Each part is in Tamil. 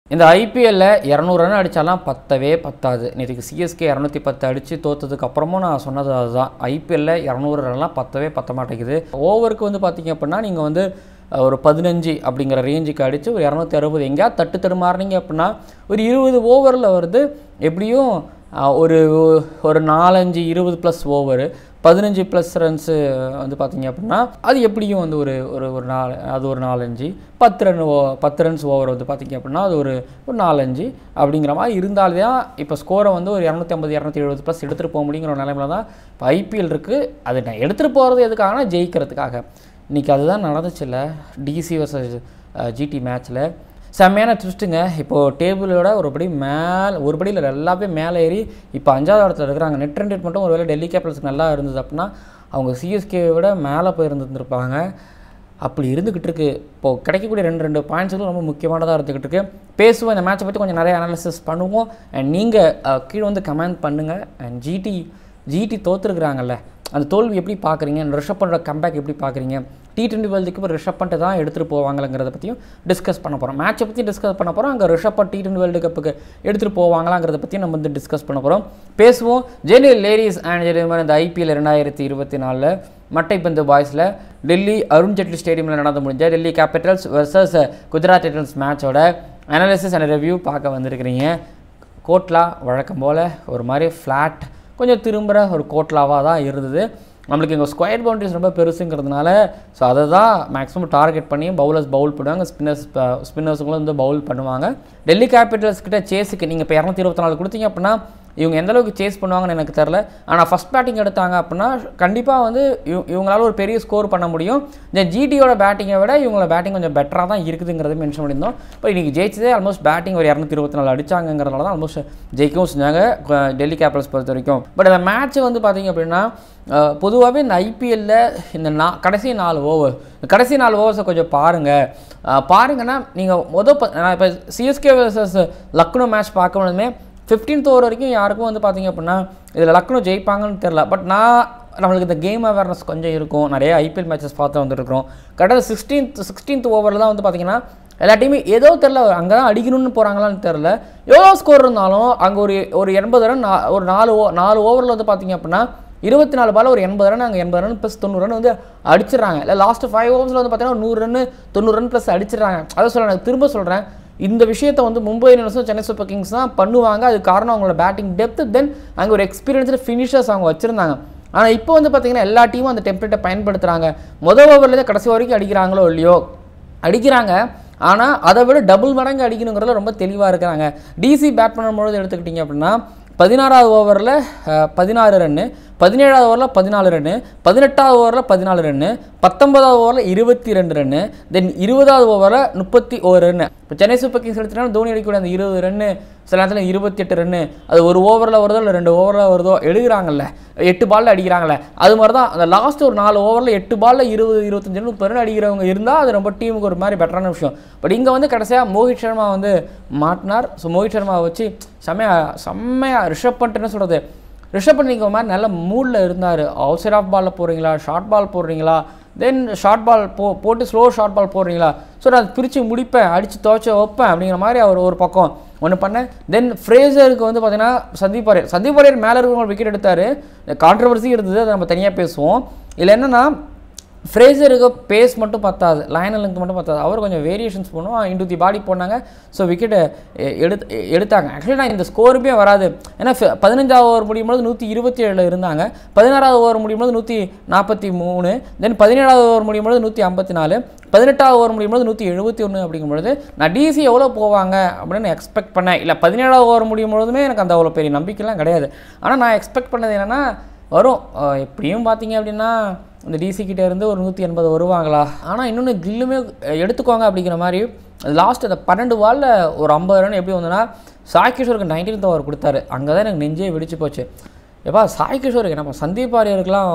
இந்த ஐபிஎல்ல இரநூறு ரன் அடித்தாலாம் பத்தவே பத்தாது நேற்றுக்கு சிஎஸ்கே இரநூத்தி பத்து அடித்து தோத்ததுக்கு அப்புறமும் நான் சொன்னது அதுதான் ஐபிஎல்ல இரநூறு ரன்லாம் பத்தவே பத்த மாட்டேங்குது ஓவருக்கு வந்து பார்த்தீங்க அப்படின்னா நீங்கள் வந்து அஹ், ஒரு பதினஞ்சு அப்படிங்கிற ரேஞ்சுக்கு அடித்து ஒரு இரநூத்தி அறுபது எங்கேயாவது தட்டு தடுமாறுனீங்க அப்படின்னா ஒரு இருபது ஓவரில் வருது எப்படியும் அஹ், ஒரு ஒரு நாலஞ்சு இருபது ப்ளஸ் ஓவரு பதினஞ்சு ப்ளஸ் ரன்ஸு வந்து பார்த்தீங்க அப்படின்னா அது எப்படியும் வந்து ஒரு ஒரு ஒரு நாலு அது ஒரு நாலஞ்சு பத்து ரன் ஓ பத்து ரன்ஸ் ஓவர் வந்து பார்த்தீங்க அப்படின்னா அது ஒரு ஒரு நாலஞ்சு அப்படிங்கிற மாதிரி இருந்தாலே தான் இப்போ ஸ்கோரை வந்து ஒரு இரநூத்தி ஐம்பது இரநூத்தி எழுபது ப்ளஸ் எடுத்துகிட்டு போக முடியுங்கிற ஒரு நிலைமையில தான் இப்போ ஐபிஎல் இருக்குது அது நான் எடுத்துகிட்டு போகிறது எதுக்காகனா ஜெயிக்கிறதுக்காக இன்றைக்கி அதுதான் நடந்துச்சுல்ல டிசி வர்சஸ் ஜிடி மேட்ச்சில் செம்மையான ட்விஸ்ட்டுங்க இப்போது டேபிளோட ஒரு படி மேலே ஒரு படியில் எல்லாமே மேலே ஏறி இப்போ அஞ்சாவது இடத்துல இருக்கிறாங்க நெட் ரன் ரேட் மட்டும் ஒருவேளை டெல்லி கேபிட்டல்ஸ் நல்லா இருந்தது அப்படின்னா அவங்க சிஎஸ்கே விட மேலே போயிருந்துருப்பாங்க அப்படி இருந்துக்கிட்டு இருக்கு இப்போது கிடைக்கக்கூடிய ரெண்டு ரெண்டு பாயிண்ட்ஸும் ரொம்ப முக்கியமானதாக இருந்துக்கிட்டு இருக்கு பேசுவோம் இந்த மேட்சை பற்றி கொஞ்சம் நிறைய அனாலிசிஸ் பண்ணுவோம் அண்ட் நீங்கள் கீழே வந்து கமெண்ட் பண்ணுங்கள் அண்ட் ஜிடி ஜிடி தோத்துருக்குறாங்கல்ல அந்த தோல்வி எப்படி பார்க்குறீங்க ரிஷப் பண்ணுற கம்பேக் எப்படி பார்க்குறீங்க டி டுவெண்ட்டி வேர்ல்டுக்கு இப்போ ரிஷப் பண்ணிட்டு தான் எடுத்துகிட்டு போவாங்களாங்கிறத பற்றியும் டிஸ்கஸ் பண்ண போகிறோம் மேட்சை பற்றி டிஸ்கஸ் பண்ண போகிறோம் அங்கே ரிஷப் டி டுவெண்ட்டி வேர்ல்டு கப்புக்கு எடுத்துகிட்டு போவாங்களாங்கிறத பற்றியும் நம்ம வந்து டிஸ்கஸ் பண்ண போகிறோம் பேசுவோம் ஜெனியல் லேடிஸ் அண்ட் ஜெனியல் இந்த ஐபிஎல் ரெண்டாயிரத்தி இருபத்தி நாலில் மட்டைப்பந்து பாய்ஸில் டெல்லி அருண் ஜெட்லி ஸ்டேடியமில் நடந்து முடிஞ்ச Delhi Capitals versus Gujarat Titans மேட்சோட அனாலிசிஸ் அண்ட் ரிவ்யூ பார்க்க வந்திருக்கிறீங்க கோட்லா வழக்கம் போல் ஒரு மாதிரி ஃப்ளாட் கொஞ்சம் திரும்புகிற ஒரு கோட்லாவாக தான் இருந்தது நம்மளுக்கு இங்கே ஸ்கொயர் பவுண்டரிஸ் ரொம்ப பெருசுங்கிறதுனால ஸோ அதை தான் மேக்ஸிமம் டார்கெட் பண்ணி பவுலர்ஸ் பவுல் பண்ணுவாங்க ஸ்பின்னர்ஸ் ஸ்பின்னர்ஸுங்களும் வந்து பவுல் பண்ணுவாங்க டெல்லி கேபிட்டல்ஸ் கிட்ட சேஸுக்கு நீங்கள் இப்போ இரநூத்தி இருபத்தி நாலு கொடுத்தீங்க அப்படின்னா இவங்க எந்த அளவுக்கு சேஸ் பண்ணுவாங்கன்னு எனக்கு தெரில ஆனால் ஃபஸ்ட் பேட்டிங் எடுத்தாங்க அப்படின்னா கண்டிப்பாக வந்து இவ- இவங்களால ஒரு பெரிய ஸ்கோர் பண்ண முடியும் இந்த ஜிடியோட பேட்டிங்கை விட இவங்களோட பேட்டிங் கொஞ்சம் பெட்டராக தான் இருக்குதுங்கிறத மென்ஷன் பண்ணியிருந்தோம் இப்போ இன்றைக்கி ஜெயிச்சதே ஆல்மோஸ்ட் பேட்டிங் ஒரு இரநூத்தி இருபத்தி நாலு அடிச்சாங்கங்கிறதுனால தான் ஆல்மோஸ்ட் ஜெயிக்கவும் செஞ்சாங்க க- டெல்லி கேபிட்டல்ஸ் பொறுத்த வரைக்கும் பட் அந்த மேட்ச் வந்து பார்த்தீங்க அப்படின்னா பொதுவாகவே இந்த ஐபிஎல்ல இந்த நா கடைசி நாலு ஓவர் கடைசி நாலு ஓவர்ஸை கொஞ்சம் பாருங்கள் பாருங்கன்னா நீங்கள் மொதல் ப- நான் இப்போ சிஎஸ்கே வர்சஸ் லக்னோ மேட்ச் பார்க்கணுமே ஃபிஃப்டீன்த் ஓவர் வரைக்கும் யாருக்கும் வந்து பார்த்தீங்க அப்படின்னா இதில் லக்னோ ஜெயிப்பாங்கன்னு தெரில பட் நான் நம்மளுக்கு இந்த கேம் அவேர்னஸ் கொஞ்சம் இருக்கும் நிறைய ஐபிஎல் மேட்சஸ் பார்த்து வந்துருக்கிறோம் கடைசி சிக்ஸ்டீன்த் சிக்ஸ்டீன்த் ஓவரில் தான் வந்து பார்த்தீங்கன்னா எல்லா டீமே ஏதோ தெரில அங்கே தான் அடிக்கணும்னு போகிறாங்களான்னு தெரில எவ்வளோ ஸ்கோர் இருந்தாலும் அங்கே ஒரு ஒரு எண்பது ரன் நா- ஒரு நாலு ஓ நாலு ஓவரில் வந்து பார்த்தீங்க அப்படின்னா இருபத்தி நாலு பால் ஒரு எண்பது ரன் அங்கே எண்பது ரன் ப்ளஸ் தொண்ணூறு ரன் வந்து அடிச்சிடுறாங்க இல்லை லாஸ்ட் ஃபைவ் ஓவர்ஸில் வந்து பார்த்தீங்கன்னா நூறு ரன் தொண்ணூறு ரன் ப்ளஸ் அடிச்சிடுறாங்க அதை சொல்ல நான் திரும்ப சொல்கிறேன் இந்த விஷயத்தை வந்து மும்பை இந்தியன்ஸும் சென்னை சூப்பர் கிங்ஸ் தான் பண்ணுவாங்க அது காரணம் அவங்களோட பேட்டிங் டெப்த் தென் அங்கே ஒரு எக்ஸ்பீரியன்ஸ்டு ஃபினிஷர்ஸ் அவங்க வச்சுருந்தாங்க ஆனால் இப்போ வந்து பார்த்தீங்கன்னா எல்லா டீமும் அந்த டெம்ப்ளேட்டை பயன்படுத்துகிறாங்க முதல் ஓவர்லேருந்து கடைசி வரைக்கும் அடிக்கிறாங்களோ இல்லையோ அடிக்கிறாங்க ஆனால் அதை விட டபுள் மடங்கு அடிக்கணுங்கிறதுல ரொம்ப தெளிவாக இருக்கிறாங்க டிசி பேட் பண்ணும்பொழுது எடுத்துக்கிட்டிங்க அப்படின்னா பதினாறாவது ஓவரில் பதினாறு ரன்னு பதினேழாவது ஓவரில் பதினாலு ரன்னு பதினெட்டாவது ஓவரில் பதினாலு ரன்னு பத்தொன்பதாவது ஓவரில் இருபத்தி ரெண்டு ரன்னு தென் இருபதாவது ஓவரில் முப்பத்தி ஒரு ரன்னு இப்போ சென்னை சூப்பர் கிங்ஸ் எடுத்துட்டாலும் தோனி அடிக்கக்கூடிய அந்த இருபது ரன்னு சில நேரத்தில் இருபத்தி எட்டு ரன்னு அது ஒரு ஓவரில் வருதோ இல்லை ரெண்டு ஓவரில் வருதோ எடுக்கிறாங்கல்ல எட்டு பாலில் அடிக்கிறாங்கல்ல அது மாதிரி தான் அந்த லாஸ்ட் ஒரு நாலு ஓவரில் எட்டு பாலில் இருபது இருபத்தஞ்சு ரன் முப்பது ரன் அடிக்கிறவங்க இருந்தால் அது ரொம்ப டீமுக்கு ஒரு மாதிரி பெட்டரான விஷயம் பட் இங்கே வந்து கடைசியாக மோஹித் சர்மா வந்து மாட்டினார் ஸோ மோஹித் சர்மாவை வச்சு செம்மையா செம்மையா ரிஷப் பண்ணிட்டு என்ன சொல்கிறது ரிஷப் பண்ணி ஒரு மாதிரி நல்ல மூடில் இருந்தார் அவுட் சைட் ஆஃப் பாலில் போடுறீங்களா ஷார்ட் பால் போடுறீங்களா தென் ஷார்ட் பால் போ போட்டு ஸ்லோ ஷார்ட் பால் போடுறீங்களா ஸோ நான் பிரித்து முடிப்பேன் அடித்து துவைச்சு வைப்பேன் அப்படிங்கிற மாதிரி அவர் ஒரு பக்கம் ஒன்று பண்ணேன் தென் ஃப்ரேசருக்கு வந்து பார்த்தீங்கன்னா சந்தீப் வாரியர் சந்தீப் வாரியர் மேலே இருக்கிறவங்க விக்கெட் எடுத்தார் கான்ட்ரவர்சி இருந்தது அதை நம்ம தனியாக பேசுவோம் இதில் என்னென்னா ஃப்ரேசருக்கு பேஸ் மட்டும் பத்தாது லைன் லெங்க் மட்டும் பத்தாது அவர் கொஞ்சம் வேரியேஷன்ஸ் பண்ணுவோம் இன்டு தி பாடி போனாங்க ஸோ விக்கெட்டை எடுத்து எ- எடுத்தாங்க ஆக்சுவலி நான் இந்த ஸ்கோருமே வராது ஏன்னா ஃப- பதினஞ்சாவது ஓவர் முடியும் போது நூற்றி இருபத்தி ஏழில் இருந்தாங்க பதினாறாவது ஓவர் முடியும் போது நூற்றி நாற்பத்தி மூணு தென் பதினேழாவது ஓவர் முடியும் போது நூற்றி ஐம்பத்தி நாலு பதினெட்டாவது ஓவர் முடியும் போது நூற்றி எழுபத்தி ஒன்று அப்படிங்கும்பொழுது நான் டிசி எவ்வளோ போவாங்க அப்படின்னு எக்ஸ்பெக்ட் பண்ணேன் இல்லை பதினேழாவது ஓவர் முடியும் பொழுதுமே எனக்கு அந்த அவ்வளோ பெரிய நம்பிக்கைலாம் கிடையாது ஆனால் நான் எக்ஸ்பெக்ட் பண்ணது என்னென்னா வரும் அஹ் எப்படியும் பார்த்தீங்க அப்படின்னா இந்த டிசி கிட்ட இருந்து ஒரு நூற்றி எண்பது வருவாங்களா ஆனால் இன்னொன்று கில்லுமே எடுத்துக்கோங்க அப்படிங்கிற மாதிரி லாஸ்ட் அந்த பன்னெண்டு பாலில் ஒரு ஐம்பது ரன் எப்படி வந்ததுன்னா சாய் கிஷோருக்கு நைன்டீன்த் ஓவர் கொடுத்தாரு அங்கே தான் எனக்கு நெஞ்சே வெடிச்சு போச்சு எப்பா சாய் கிஷோருக்கு என்னப்பா சந்தீப் ஆரியருக்கெலாம்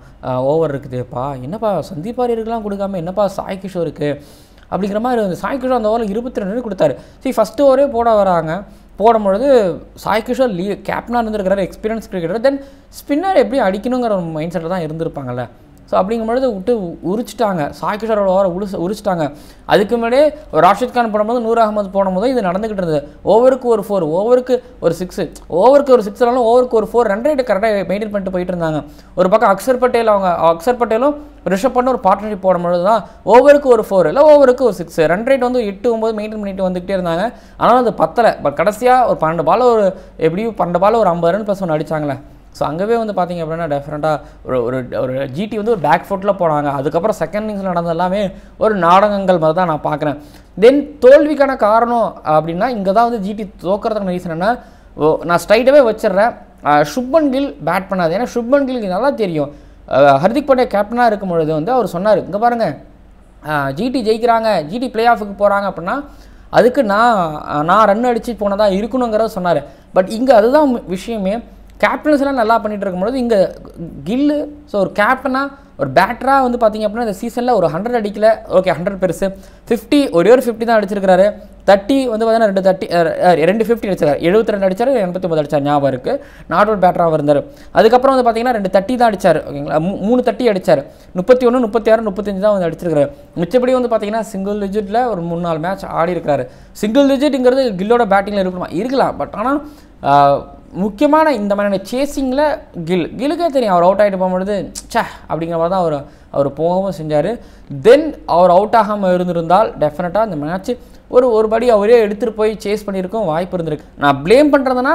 ஓவர் இருக்குதுப்பா என்னப்பா சந்தீப் ஆரியருக்கெலாம் கொடுக்காம என்னப்பா சாய் கிஷோருக்கு அப்படிங்கிற மாதிரி வந்து சாய் கிஷோர் அந்த ஓவரில் இருபத்தி ரெண்டு கொடுத்தாரு சரி ஃபஸ்ட்டு ஓவரே போட வராங்க போடும்பொழுது சாய் கிஷோர் லீ கேப்டனாக இருந்திருக்கிறாரு எக்ஸ்பீரியன்ஸ் கிரிக்கெட்டர் தென் ஸ்பின்னர் எப்படி அடிக்கணுங்கிற ஒரு மைண்ட் செட்டில் தான் இருந்திருப்பாங்கல்ல ஸோ அப்படிங்கும்பொழுது விட்டு உரிச்சிட்டாங்க சாய் கிஷோரோட ஓவரை உரிச்சு உரிச்சிட்டாங்க அதுக்கு முன்னாடியே ஒரு ராஷித் கான் போடும்போது நூர் அகமது போடும்போது இது நடந்துகிட்டு இருந்தது ஓவருக்கு ஒரு ஃபோர் ஓவருக்கு ஒரு சிக்ஸ் ஓவருக்கு ஒரு சிக்ஸ் ஓவருக்கு ஒரு ஃபோர் ரன் ரேட்டு கரெக்டாக மெயின்டைன் பண்ணிட்டு போயிட்டு இருந்தாங்க ஒரு பக்கம் அக்ஷர் பட்டேல் அவங்க அக்ஷர் பட்டேலும் ரிஷப் பண்ண ஒரு பார்ட்னர்ஷிப் போடும்பொழுது தான் ஓவருக்கு ஒரு ஃபோர் இல்லை ஓவருக்கு ஒரு சிக்ஸ் ரன் ரேட் வந்து எட்டு ஒம்பது மெயின்டைன் பண்ணிட்டு வந்துகிட்டே இருந்தாங்க ஆனால் அது பத்தலை பட் கடைசியாக ஒரு பன்னெண்டு பால் ஒரு எப்படியும் பன்னெண்டு பால் ஒரு ஐம்பது ரன் ப்ளஸ் ஒன்று அடிச்சாங்களே ஸோ அங்கவே வந்து பார்த்தீங்க அப்படின்னா டெஃபினட்டாக ஒரு ஒரு ஒரு ஜிடி வந்து ஒரு பேக் ஃபுட்டில் போனாங்க அதுக்கப்புறம் செகண்ட் இன்னிங்ஸில் நடந்த எல்லாமே ஒரு நாடகங்கள் மாதிரி தான் நான் பார்க்குறேன் தென் தோல்விக்கான காரணம் அப்படின்னா இங்கே தான் வந்து ஜிடி தோக்கிறதுக்கான ரீசன் என்ன ஓ, நான் ஸ்ட்ரைட்டாகவே வச்சிடுறேன் அஹ், சுப்மன் கில் பேட் பண்ணாது ஏன்னா சுப்மன் கில்க்கு நல்லா தெரியும் அஹ், ஹர்திக் பாண்டியா கேப்டனாக இருக்கும் பொழுது வந்து அவர் சொன்னார் இங்கே பாருங்கள் ஜிடி ஜெயிக்கிறாங்க ஜிடி பிளே ஆஃபுக்கு போகிறாங்க அப்படின்னா அதுக்கு நான் நான் ரன் அடிச்சு போனதா இருக்கணுங்கிறத சொன்னார் பட் இங்கே அதுதான் மு- விஷயமே கேப்டன்ஸ் எல்லாம் நல்லா பண்ணிட்டு இருக்கும்பொழுது இங்கே கில்லு ஸோ ஒரு கேப்டனாக ஒரு பேட்டராக வந்து பார்த்தீங்க அப்படின்னா இந்த சீசனில் ஒரு ஹண்ட்ரட் அடிக்கல ஓகே ஹண்ட்ரட் பெருசு ஃபிஃப்டி ஒரே ஒரு ஃபிஃப்டி தான் அடிச்சிருக்காரு தேர்ட்டி வந்து பார்த்தீங்கன்னா ரெண்டு தேர்ட்டி ரெண்டு ஃபிஃப்டி அடிச்சார் எழுபத்தி ரெண்டு அடிச்சார் எண்பத்தி ஒன்பது அடிச்சார் ஞாபகம் இருக்குது நாட் அவுட் பேட்டராக இருந்தார் அதுக்கப்புறம் வந்து பார்த்தீங்கன்னா ரெண்டு தட்டி தான் அடிச்சார் ஓகேங்களா மூ- மூணு தட்டி அடிச்சார் முப்பத்தி ஒன்று முப்பத்தி ஆறு முப்பத்தஞ்சு தான் வந்து அடிச்சிருக்காரு மிச்சப்படி வந்து பார்த்தீங்கன்னா சிங்கிள் டிஜிட்டில் ஒரு மூணு நாலு மேட்ச் ஆடி இருக்காரு சிங்கிள் டிஜிட்டுங்கிறது கில்லோட பேட்டிங்கில் இருக்கணுமா இருக்கலாம் பட் ஆனால் முக்கியமான இந்த மாதிரியான சேசிங்கில் கில் கில்லுக்கே தெரியும் அவர் அவுட் ஆகிட்டு போகும்பொழுது ச்சே அப்படிங்கிற மாதிரி தான் அவர் அவர் போகவும் செஞ்சார் தென் அவர் அவுட் ஆகாமல் இருந்திருந்தால் டெஃபினட்டாக இந்த மேட்ச் ஒரு ஒரு படி அவரே எடுத்துகிட்டு போய் சேஸ் பண்ணியிருக்கும் வாய்ப்பு இருந்திருக்கு நான் ப்ளேம் பண்ணுறதுனா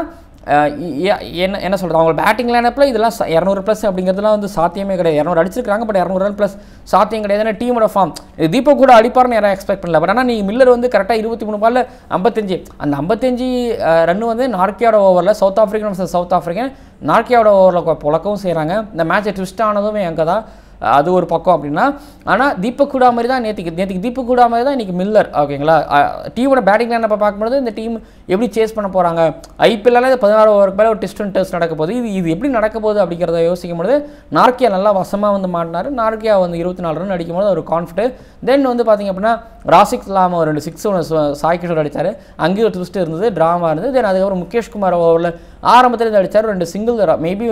என்ன என்ன சொல்கிறது அவங்க பேட்டிங் லைனப்பில் இதெல்லாம் ச- இரநூறு ப்ளஸ் அப்படிங்கிறதுலாம் வந்து சாத்தியமே கிடையாது இரநூறு அடிச்சிருக்காங்க பட் இரநூறு ரன் ப்ளஸ் சாத்தியம் கிடையாது ஏன்னா டீமோட ஃபார்ம் தீபக் கூட அடிப்பார்னு யாரும் எக்ஸ்பெக்ட் பண்ணல பட் ஆனால் நீ மில்லர் வந்து கரெக்டாக இருபத்தி மூணு பால்ல ஐம்பத்தஞ்சு அந்த ஐம்பத்தஞ்சு ரன் வந்து நார்க்கியோட ஓவரில் South African versus South African நார்க்கியோட ஓவரில் புழக்கவும் செய்கிறாங்க இந்த மேட்சை ட்விஸ்ட் ஆனதுமே அங்கே தான் அது ஒரு பக்கம் அப்படின்னா ஆனால் தீபக் கூடா மாதிரி தான் நேற்றுக்கு நேற்றுக்கு தீபக் கூடா மாதிரி தான் இன்றைக்கி மில்லர் ஓகேங்களா டீமோட பேட்டிங் லைன் இப்போ பார்க்கும்போது இந்த டீம் எப்படி சேஸ் பண்ண போகிறாங்க ஐபிஎல்ல இது பதினாறு ஓவருக்கு மேலே ஒரு டெஸ்ட் அண்ட் டெஸ்ட் நடக்க போகுது இது இது எப்படி நடக்க போகுது அப்படிங்கிறத யோசிக்கும் பொழுது நார்க்கியா நல்லா வசமாக வந்து மாட்டினார் நார்க்கியா வந்து இருபத்தி நாலு ரன் அடிக்கும் போது ஒரு கான்ஃபிடென்ட் தென் வந்து பார்த்தீங்க அப்படின்னா ராசிக் இல்லாமல் ஒரு ரெண்டு சிக்ஸ் ஒன்று சாய் கிஷோர் அடித்தார் அங்கேயும் ஒரு ட்விஸ்ட் இருந்தது ட்ராமா இருந்தது தென் அதுக்கப்புறம் முகேஷ் குமார் ஓவரில் ஆரம்பத்தில் இருந்து அடித்தார் ரெண்டு single maybe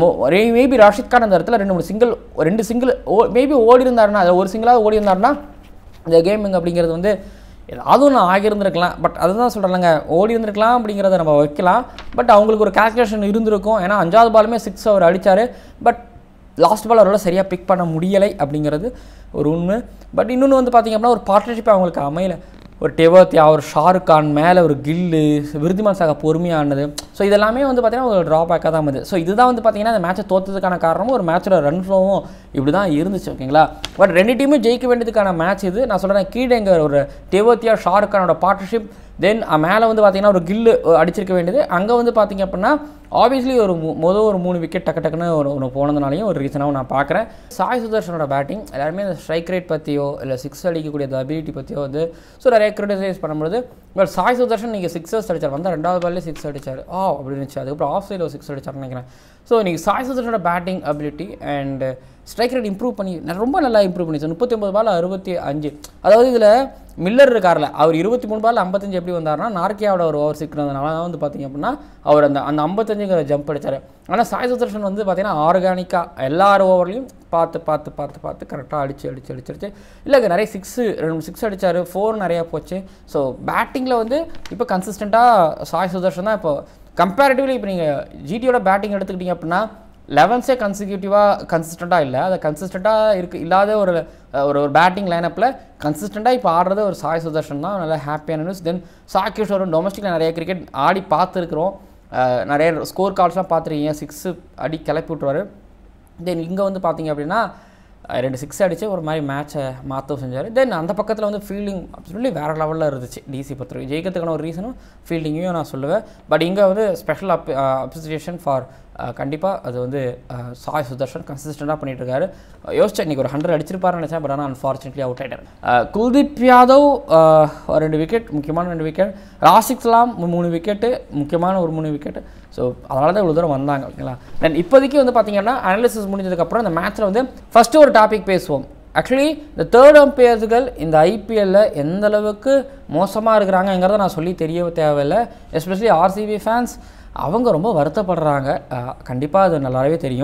maybe Rashid Khan அந்த இடத்துல ரெண்டு மூணு சிங்கிள் ரெண்டு சிங்கிள் ஓ மேபி ஓடி இருந்தாருன்னா அது ஒரு சிங்கிளாக ஓடி இருந்தாருன்னா இந்த கேமிங் அப்படிங்கிறது வந்து ஏதாவது ஒன்று ஆகியிருந்திருக்கலாம் பட் அதுதான் சொல்கிறேன்லங்க ஓடி இருந்திருக்கலாம் அப்படிங்கிறத நம்ம வைக்கலாம் பட் அவங்களுக்கு ஒரு கால்குலேஷன் இருந்திருக்கும் ஏன்னா அஞ்சாவது பாலுமே சிக்ஸ் அவர் அடித்தார் பட் லாஸ்ட் பால் அவரால் சரியாக பிக் பண்ண முடியலை அப்படிங்கிறது ஒரு உண்மை பட் இன்னொன்று வந்து பார்த்திங்க அப்படின்னா ஒரு பார்ட்னர்ஷிப் அவங்களுக்கு அமையல ஒரு டெவர்த்தியா ஒரு ஷாருக் கான் மேலே ஒரு கில்லு விருதிமான் சாக பொறுமையானது ஸோ இதெல்லாமே வந்து பார்த்தீங்கன்னா ஒரு ட்ராபேக்காக தான் வந்து ஸோ இதுதான் வந்து பார்த்தீங்கன்னா அந்த மேட்சை தோத்ததுக்கான காரணமும் ஒரு மேட்சோட ரன் ஃப்ளோவும் இப்படி தான் இருந்துச்சு ஓகேங்களா பட் ரெண்டு டீமும் ஜெயிக்க வேண்டியதுக்கான மேட்ச் இது நான் சொல்கிறேன் கீழே எங்க ஒரு டெவர்த்தியா ஷாருக் கானோட பார்ட்னர்ஷிப் தென் மேலே வந்து பார்த்தீங்கன்னா ஒரு கில்லு அடிச்சிருக்க வேண்டியது அங்கே வந்து பார்த்தீங்க அப்படின்னா ஆப்வியஸ்லி ஒரு மு- மொதல் ஒரு மூணு விக்கெட் டக்கு டக்குன்னு ஒரு ஒன்று போனதுனாலையும் ஒரு ரீசனாகவும் நான் பார்க்குறேன் சாய் சுதர்ஷனோட பேட்டிங் எல்லாருமே இந்த ஸ்ட்ரைக் ரேட் பற்றியோ இல்லை சிக்ஸ் அடிக்கக்கூடிய அபிலிட்டி பற்றியோ வந்து ஸோ நிறைய கிரிட்டிசைஸ் பண்ணும்போது பட் சாய் சுதர்ஷன் நீங்கள் சிக்ஸர்ஸ் அடிச்சார் வந்து ரெண்டாவது பால்லே சிக்ஸ் அடிச்சார் ஆ அப்படின்னு இருந்துச்சு அதுக்கப்புறம் ஆஃப் சைடில் சிக்ஸ் அடிச்சார்னு நினைக்கிறேன் ஸோ நீங்கள் சாய் சுதர்ஷனோட batting ability and strike rate improve பண்ணி நான் ரொம்ப நல்லா இம்ப்ரூவ் பண்ணிச்சு முப்பத்தி ஒன்பது பால் அறுபத்தி அஞ்சு அதாவது இதில் மில்லர் இருக்கார்ல அவர் இருபத்தி மூணு பால் ஐம்பத்தஞ்சு எப்படி வந்தார்னா நார்க்கியாவோட ஒரு ஓவர் சிக்கிறதுனால தான் வந்து பார்த்தீங்க அப்படின்னா அவர் அந்த அந்த ஐம்பத்தஞ்சுங்கிற ஜம்ப் அடிச்சார் ஆனால் சாய் சுதர்ஷன் வந்து பார்த்தீங்கன்னா ஆர்கானிக்காக எல்லார் ஓவர்லையும் பார்த்து பார்த்து பார்த்து பார்த்து கரெக்டாக அடிச்சு அடிச்சு அடிச்சு அடிச்சு இல்லைங்க நிறைய சிக்ஸு ரெண்டு சிக்ஸ் அடிச்சார் ஃபோர் நிறையா போச்சு ஸோ பேட்டிங்கில் வந்து இப்போ கன்சிஸ்டண்ட்டாக சாய் சுதர்ஷன் தான் இப்போ கம்பேரிட்டிவ்லி இப்போ நீங்கள் ஜிடியோட பேட்டிங் எடுத்துக்கிட்டீங்க அப்படின்னா லெவன்ஸே கன்சிக்யூட்டிவாக கன்சிஸ்டண்ட்டாக இல்லை அதை கன்சிஸ்டண்ட்டாக இருக்கு இல்லாத ஒரு அஹ், ஒரு ஒரு பேட்டிங் லைனப்பில் கன்சிஸ்டண்ட்டாக இப்போ ஆடுறது ஒரு சாய் சுதர்ஷன் தான் நல்லா ஹாப்பியான நியூஸ் தென் சாய் கிஷோரும் டொமஸ்டிக்கில் நிறைய கிரிக்கெட் ஆடி பார்த்துருக்குறோம் அஹ், நிறைய ஸ்கோர் கால்ஸ்லாம் பார்த்துருக்கீங்க சிக்ஸு அடி கிளப்பி விட்ருவாரு தென் இங்கே வந்து பார்த்தீங்க அப்படின்னா அஹ், ரெண்டு சிக்ஸ் அடித்து ஒரு மாதிரி மேட்சை மாற்றவும் செஞ்சார் தென் அந்த பக்கத்தில் வந்து ஃபீல்டிங் சொல்லி வேறு லெவலில் இருந்துச்சு டிசி பொறுத்தவரைக்கும் ஜெயிக்கிறதுக்கான ஒரு ரீசனும் ஃபீல்டிங்கையும் நான் சொல்லுவேன் பட் இங்கே வந்து ஸ்பெஷல் அப் அப்ரிசியேஷன் ஃபார் கண்டிப்பாக அது வந்து அஹ், சாய் சுதர்ஷன் கன்சிஸ்டண்ட்டாக பண்ணிட்டு இருக்காரு அஹ், யோசிச்சேன் இன்றைக்கி ஒரு ஹண்ட்ரட் அடிச்சிருப்பாருன்னு நினச்சேன் பட் ஆனால் அன்ஃபார்ச்சுனேட்லி அவுட் ஆகிட்டார் குல்தீப் யாதவ் அஹ், ஒரு ரெண்டு விக்கெட் முக்கியமான ரெண்டு விக்கெட் ராசிக் சலாம் மூணு விக்கெட்டு முக்கியமான ஒரு மூணு விக்கெட்டு ஸோ அதனால தான் இவ்வளோ தூரம் வந்தாங்க ஓகேங்களா தென் இப்போதைக்கு வந்து பார்த்தீங்கன்னா அனாலிசிஸ் முடிஞ்சதுக்கப்புறம் இந்த மேட்ச்சில் வந்து ஃபஸ்ட்டு ஒரு டாபிக் பேசுவோம் ஆக்சுவலி இந்த தேர்ட் அம்பையர்ஸுகள் இந்த ஐபிஎல்ல எந்த அளவுக்கு மோசமாக இருக்கிறாங்கங்கிறத நான் சொல்லி தெரிய தேவையில்லை எஸ்பெஷலி ஆர்சிபி ஃபேன்ஸ் அவங்க ரொம்ப வருத்தப்படுறாங்க கண்டிப்பாக அது நல்லாவே தெரியும்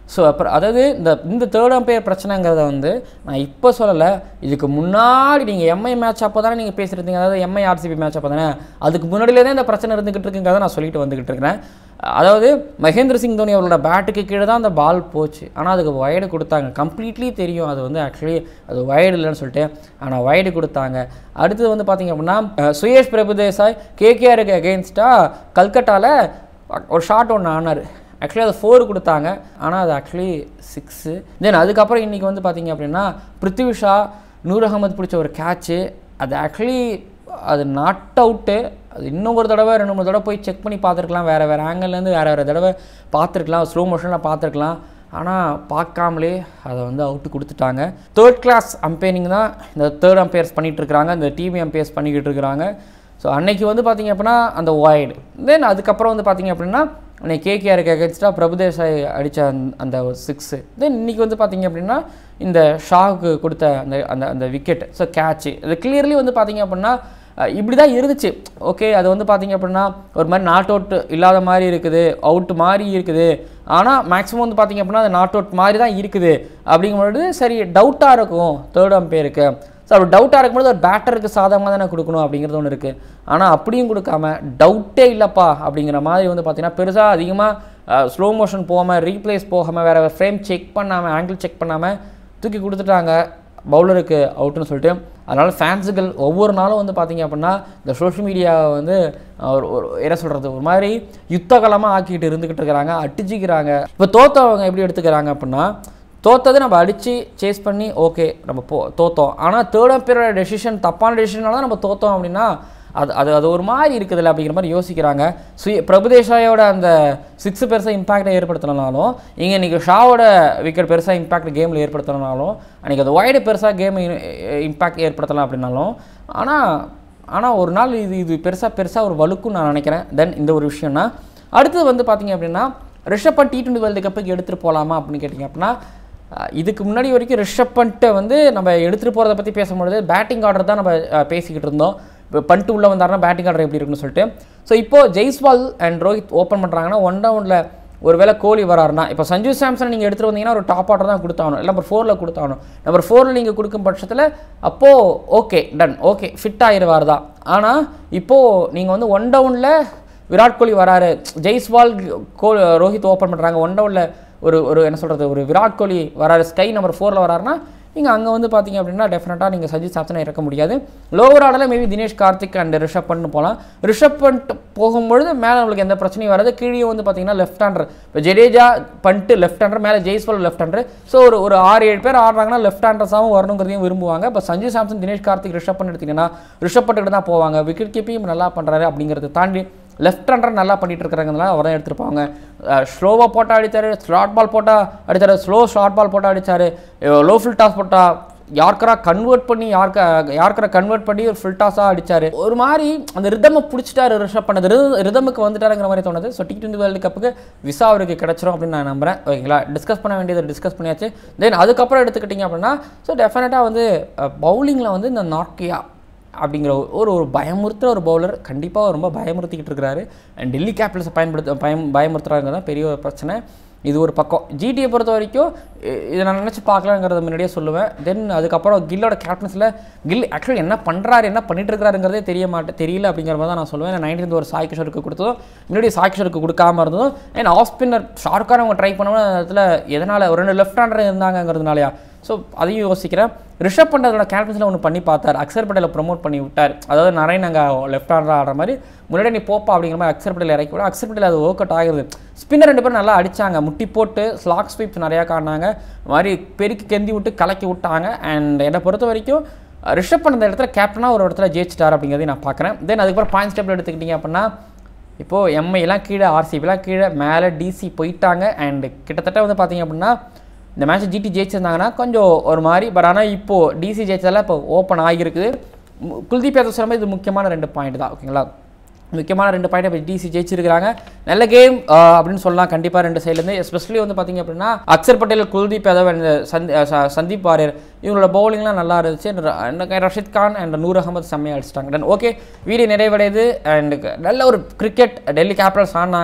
ஸோ அப்புறம் அதாவது இந்த இந்த தேர்ட் அம்பையர் பிரச்சனைங்கிறத வந்து நான் இப்போ சொல்லலை இதுக்கு முன்னாடி நீங்கள் எம்ஐ மேட்ச் அப்போ தானே நீங்கள் பேசியிருந்தீங்க அதாவது எம்ஐ ஆர்சிபி மேட்ச் அப்போ தானே அதுக்கு முன்னாடியிலே தான் இந்த பிரச்சனை இருந்துகிட்டு இருக்குங்கிறத நான் சொல்லிட்டு வந்துகிட்டு இருக்கிறேன் அதாவது மகேந்திர சிங் தோனி அவரோட பேட்டுக்கு கீழே தான் அந்த பால் போச்சு ஆனால் அதுக்கு வயடு கொடுத்தாங்க கம்ப்ளீட்லி தெரியும் அது வந்து ஆக்சுவலி அது வயடு இல்லைன்னு சொல்லிட்டு ஆனால் வயடு கொடுத்தாங்க அடுத்தது வந்து பார்த்தீங்க அப்படின்னா அஹ், சுயேஷ் பிரபுதேசாய் கேகேஆருக்கு அகெயின்ஸ்டாக கல்கட்டாவில் ஒரு ஷாட் ஒன்று ஆனார் ஆக்சுவலி அது ஃபோர் கொடுத்தாங்க ஆனால் அது ஆக்சுவலி சிக்ஸு தென் அதுக்கப்புறம் இன்றைக்கி வந்து பார்த்தீங்க அப்படின்னா பிருத்திவி ஷா நூர் அகமது பிடிச்ச ஒரு கேட்ச்சு அது ஆக்சுவலி அது நாட் அவுட்டு அது இன்னும் ஒரு தடவை ரெண்டு மூணு தடவை போய் செக் பண்ணி பார்த்துருக்கலாம் வேறு வேறு ஆங்கிள்லேருந்து வேறு வேறு தடவை பார்த்துருக்கலாம் ஸ்லோ மோஷனில் பார்த்துருக்கலாம் ஆனால் பார்க்காமலே அதை வந்து அவுட்டு கொடுத்துட்டாங்க தேர்ட் கிளாஸ் அம்பையரிங் தான் இந்த தேர்ட் அம்பையர்ஸ் பண்ணிகிட்டு இருக்கிறாங்க இந்த டிவி அம்பையர்ஸ் பண்ணிக்கிட்டு இருக்கிறாங்க ஸோ அன்னைக்கு வந்து பார்த்தீங்க அப்படின்னா அந்த ஒய்டு தென் அதுக்கப்புறம் வந்து பார்த்தீங்க அப்படின்னா அன்னைக்கு கேகேஆருக்கு அகேன்ஸ்டாக பிரபுதேசாய் அடித்த அந்த ஒரு சிக்ஸு தென் இன்றைக்கி வந்து பார்த்தீங்க அப்படின்னா இந்த ஷாவுக்கு கொடுத்த அந்த அந்த அந்த விக்கெட் ஸோ கேட்ச்சு இது கிளியர்லி வந்து பார்த்தீங்க அப்படின்னா அஹ், இப்படி தான் இருந்துச்சு ஓகே அது வந்து பார்த்தீங்க அப்படின்னா ஒரு மாதிரி நாட் அவுட் இல்லாத மாதிரி இருக்குது அவுட் மாதிரி இருக்குது ஆனால் மேக்ஸிமம் வந்து பார்த்தீங்க அப்படின்னா அது நாட் அவுட் மாதிரி தான் இருக்குது அப்படிங்கும்பொழுது சரி டவுட்டாக இருக்கும் தேர்ட் அம்பையருக்கு ஸோ அப்படி டவுட்டாக இருக்கும்போது ஒரு பேட்டருக்கு சாதகமாக தானே கொடுக்கணும் அப்படிங்கிறது ஒன்று இருக்குது ஆனால் அப்படியும் கொடுக்காம டவுட்டே இல்லைப்பா அப்படிங்கிற மாதிரி வந்து பார்த்தீங்கன்னா பெருசாக அதிகமாக ஸ்லோ மோஷன் போகாமல் ரீப்ளேஸ் போகாமல் வேறு ஃப்ரேம் செக் பண்ணாமல் ஆங்கிள் செக் பண்ணாமல் தூக்கி கொடுத்துட்டாங்க பவுலருக்கு அவுட்டுன்னு சொல்லிட்டு அதனால் ஃபேன்ஸுகள் ஒவ்வொரு நாளும் வந்து பார்த்தீங்க அப்படின்னா இந்த சோஷியல் மீடியாவை வந்து அஹ், ஒரு ஒரு என்ன சொல்கிறது ஒரு மாதிரி யுத்தகலமாக ஆக்கிட்டு இருந்துக்கிட்டு இருக்கிறாங்க அடிச்சுக்கிறாங்க இப்போ தோத்தவங்க எப்படி எடுத்துக்கிறாங்க அப்படின்னா தோத்ததை நம்ம அடித்து சேஸ் பண்ணி ஓகே நம்ம போ தோத்தோம் ஆனால் தேர்ட் அம்பையரோட டெசிஷன் தப்பான டெசிஷனால தான் நம்ம தோத்தோம் அப்படின்னா அது அது அது ஒரு மாதிரி இருக்குதுல்ல அப்படிங்கிற மாதிரி யோசிக்கிறாங்க சுய பிரபுதேசாயோட அந்த சிக்ஸ் பெருசாக இம்பாக்டை ஏற்படுத்தலைனாலும் இங்கே இன்றைக்கி ஷாவோட விக்கெட் பெருசாக இம்பாக்ட் கேமில் ஏற்படுத்தலைனாலும் அன்றைக்கி அது ஒய்டு பெருசாக கேம் இம்பாக்ட் ஏற்படுத்தலாம் அப்படின்னாலும் ஆனால் ஆனால் ஒரு நாள் இது இது பெருசாக பெருசாக ஒரு வலுக்கும் நான் நினைக்கிறேன் தென் இந்த ஒரு விஷயம்னா அடுத்தது வந்து பார்த்தீங்க அப்படின்னா Rishabh Pant T twenty world கப்புக்கு எடுத்துகிட்டு போகலாமா அப்படின்னு கேட்டிங்க அப்படின்னா அஹ், இதுக்கு முன்னாடி வரைக்கும் ரிஷப் பண்ட்டை வந்து நம்ம எடுத்துகிட்டு போகிறத பற்றி பேசும்பொழுது பேட்டிங் ஆர்டர் தான் நம்ம அஹ், பேசிக்கிட்டு இருந்தோம் இப்போ பண்ட்டு உள்ளே வந்தாருன்னா பேட்டிங் ஆர்டர் எப்படி இருக்குன்னு சொல்லிட்டு ஸோ இப்போது ஜெய்ஸ்வால் அண்ட் ரோஹித் ஓப்பன் பண்ணுறாங்கன்னா ஒன் டவுனில் ஒருவேளை கோலி வராருன்னா இப்போ சஞ்சு சாம்சன் நீங்கள் எடுத்துகிட்டு வந்தீங்கன்னா ஒரு டாப் ஆர்டர் தான் கொடுத்தாகணும் இல்லை நம்பர் ஃபோரில் கொடுத்தாகணும் நம்பர் ஃபோரில் நீங்கள் கொடுக்கும் பட்சத்தில் அப்போது ஓகே டன் ஓகே ஃபிட் ஆகிடுவார் தான் ஆனால் இப்போது நீங்கள் வந்து ஒன் டவுனில் விராட் கோலி வராரு ஜெய்ஸ்வால் கோ ரோஹித் ஓப்பன் பண்ணுறாங்க ஒன் டவுனில் ஒரு ஒரு என்ன சொல்கிறது ஒரு விராட் கோலி வராரு ஸ்கை நம்பர் ஃபோரில் வராருன்னா நீங்கள் அங்கே வந்து பார்த்தீங்க அப்படின்னா டெஃபினட்டாக நீங்கள் சஜித் சாப்சனை இறக்க முடியாது லோவர் ஆர்டரில் மேபி தினேஷ் கார்த்திக் அண்ட் ரிஷப் பண்ட் போகலாம் ரிஷப் பண்ட் போகும்பொழுது மேலே நம்மளுக்கு எந்த பிரச்சனையும் வராது கீழே வந்து பார்த்தீங்கன்னா லெஃப்ட் ஹேண்டர் இப்போ ஜடேஜா பண்ட்டு லெஃப்ட் ஹேண்டர் மேலே ஜெய்ஸ்வால் லெஃப்ட் ஹேண்டர் ஸோ ஒரு ஒரு ஆறு ஏழு பேர் ஆடுறாங்கன்னா லெஃப்ட் ஹேண்டர்ஸாகவும் வரணுங்கிறதையும் விரும்புவாங்க இப்போ சஞ்சு சாம்சன் தினேஷ் கார்த்திக் ரிஷப் பண்ட் எடுத்திங்கன்னா ரிஷப் பண்ட் தான் போவாங்க விக்கெட் கீப்பிங் நல்லா பண்ணுறாரு அப்படிங்கிறத தாண்டி லெஃப்ட் ஹேண்டர் நல்லா பண்ணிட்டு இருக்கிறாங்கனால அவர் தான் எடுத்திருப்பாங்க ஸ்லோவாக போட்டால் அடித்தார் ஷார்ட் பால் போட்டால் அடித்தார் ஸ்லோ ஷார்ட் பால் போட்டால் அடித்தார் லோ ஃபில் டாஸ் போட்டால் யார்க்கரா கன்வெர்ட் பண்ணி யார்க்க யார்க்கரா கன்வெர்ட் பண்ணி ஒரு ஃபில் டாஸாக அடித்தார் ஒரு மாதிரி அந்த ரிதமை பிடிச்சிட்டாரு ரிஷப் பண்ணது ரிதமுக்கு வந்துட்டாருங்கிற மாதிரி தோணுது ஸோ டி டுவெண்ட்டி வேர்ல்டு கப்புக்கு விசா அவருக்கு கிடச்சிரும் அப்படின்னு நான் நம்புறேன் ஓகேங்களா டிஸ்கஸ் பண்ண வேண்டியதை டிஸ்கஸ் பண்ணியாச்சு தென் அதுக்கப்புறம் எடுத்துக்கிட்டிங்க அப்படின்னா ஸோ டெஃபினட்டாக வந்து பவுலிங்கில் வந்து இந்த நார்க்கியா அப்படிங்கிற ஒரு ஒரு பயமுறுத்துற ஒரு பவுலர் கண்டிப்பாக ரொம்ப பயமுறுத்திக்கிட்டு இருக்கிறாரு அண்ட் டெல்லி கேபிட்டல்ஸை பயன்படுத்த பயம் பயமுறுத்துறாங்க தான் பெரிய ஒரு பிரச்சனை இது ஒரு பக்கம் ஜிடியை பொறுத்த வரைக்கும் இ- இதை நான் நினச்சி பார்க்கலாங்கிறத முன்னாடியே சொல்லுவேன் தென் அதுக்கப்புறம் கில்லோட கேப்டன்ஸில் கில் ஆக்சுவலி என்ன பண்ணுறாரு என்ன பண்ணிட்டு இருக்கிறாருங்கிறதே தெரிய மாட்டேன் தெரியல அப்படிங்கிற மாதிரி தான் நான் சொல்லுவேன் நைன்டீன்த் ஒரு சாய் கிஷோருக்கு கொடுத்ததும் முன்னாடி சாய் கிஷோருக்கு கொடுக்காம இருந்ததும் ஏன்னா ஆஃப் ஸ்பின்னர் ஷார்க்கான அவங்க ட்ரை பண்ணவும் அந்த இடத்துல எதனால் ஒரு ரெண்டு லெஃப்ட் ஹேண்டர் இருந்தாங்கங்கிறதுனாலயா ஸோ அதையும் யோசிக்கிறேன் ரிஷப் பண்ட் அதோட கேப்டன்ஸில் ஒன்று பண்ணி பார்த்தார் அக்சர் பட்டேலை ப்ரொமோட் பண்ணி விட்டார் அதாவது நிறைய நாங்கள் லெஃப்ட் ஹேண்டராக ஆடுற மாதிரி முன்னாடி நீ போப்பா அப்படிங்கிற மாதிரி அக்சர் பட்டேல் இறக்கி விட அக்சர் பட்டேல் அது ஒர்க் அவுட் ஆகுது ஸ்பின்னர் ரெண்டு பேரும் நல்லா அடிச்சாங்க முட்டி போட்டு ஸ்லாக் ஸ்வீப்ஸ் நிறையா காட்டினாங்க இந்த மாதிரி பெருக்கி கெந்தி விட்டு கலக்கி விட்டாங்க அண்ட் என்னை பொறுத்த வரைக்கும் ரிஷப் பண்ண அந்த இடத்துல கேப்டனாக ஒரு இடத்துல ஜெயிச்சிட்டார் அப்படிங்கிறதையும் நான் பார்க்குறேன் தென் அதுக்கப்புறம் பாயிண்ட்ஸ் டேபிள் எடுத்துக்கிட்டிங்க அப்படின்னா இப்போது எம்ஐலாம் கீழே ஆர்சிபிலாம் கீழே மேலே டிசி போயிட்டாங்க அண்ட் கிட்டத்தட்ட வந்து பார்த்தீங்க அப்படின்னா இந்த மேட்ச் ஜிடி ஜெயிச்சிருந்தாங்கன்னா கொஞ்சம் ஒரு மாதிரி பட் ஆனால் இப்போது டிசி ஜெயிச்சதால இப்போ ஓப்பன் ஆகியிருக்குது மு- குல்தீப் யாதவ் சொன்ன மாதிரி இது முக்கியமான ரெண்டு பாயிண்ட் தான் ஓகேங்களா முக்கியமான ரெண்டு பாயிண்ட் இப்போ டிசி ஜெயிச்சிருக்காங்க நல்ல கேம் அப்படின்னு சொல்லலாம் கண்டிப்பாக ரெண்டு சைட்லேருந்து எஸ்பெஷலி வந்து பார்த்தீங்க அப்படின்னா அக்சர் பட்டேல் குல்தீப் யாதவ் அண்ட் சந்த் அஹ் ச- சந்தீப் வாரியர் இவங்களோட பவுலிங்லாம் நல்லா இருந்துச்சு and ர- and ரஷித் கான் அண்ட் நூர் அகமது செம்மையாக அடிச்சிட்டாங்க தென் ஓகே வீடியோ நிறைவடையுது அண்ட் நல்ல ஒரு கிரிக்கெட் டெல்லி கேபிட்டல்ஸ் ஆடினாங்க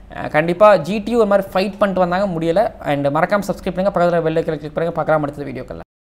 கண்டிப்பாக ஜிடியூ ஒரு மாதிரி ஃபைட் பண்ணிட்டு வந்தாங்க முடியலை அண்ட் மறக்காம சப்ஸ்கிரைப் பண்ணுங்கள் பக்கத்தில் வெள்ளை கிளிக் பண்ணுங்கள் பார்க்கலாம் அடுத்த வீடியோக்களில்